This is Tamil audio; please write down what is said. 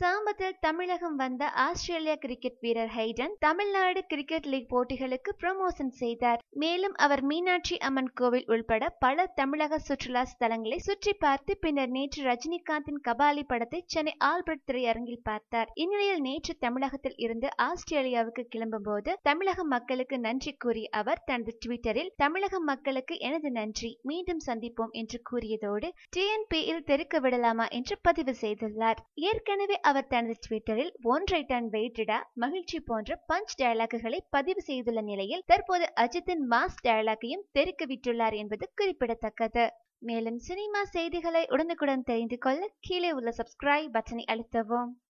சமீபத்தில் தமிழகம் வந்த ஆஸ்திரேலிய கிரிக்கெட் வீரர் ஹைடன் தமிழ்நாடு கிரிக்கெட் லீக் போட்டிகளுக்கு ப்ரமோஷன் செய்தார் மேலும் அவர் மீனாட்சி அம்மன் கோவில் உள்பட பல தமிழக சுற்றுலா ஸ்தலங்களை சுற்றி பார்த்து பின்னர் நேற்று ரஜினிகாந்தின் கபாலி படத்தை சென்னை ஆல்பர்ட் திரையரங்கில் பார்த்தார் இந்நிலையில் நேற்று தமிழகத்தில் இருந்து ஆஸ்திரேலியாவுக்கு கிளம்பும் போது தமிழக மக்களுக்கு நன்றி கூறிய அவர் தனது ட்விட்டரில் தமிழக மக்களுக்கு எனது நன்றி மீண்டும் சந்திப்போம் என்று கூறியதோடு டிஎன்பியில் தெருக்க விடலாமா என்று பதிவு செய்துள்ளார் ஏற்கனவே அவர் தனது ட்விட்டரில் ஒன்றை டன் வெயிட்டடா மகிழ்ச்சி போன்ற பஞ்ச் டயலாக்குகளை பதிவு செய்துள்ள நிலையில் தற்போது அஜித்தின் மாஸ் டயலாக்கையும் தெருக்க விட்டுள்ளார் என்பது குறிப்பிடத்தக்கது மேலும் சினிமா செய்திகளை உடனுக்குடன் தெரிந்து கொள்ள கீழே உள்ள சப்ஸ்கிரைப் பட்டனை அழுத்தவும்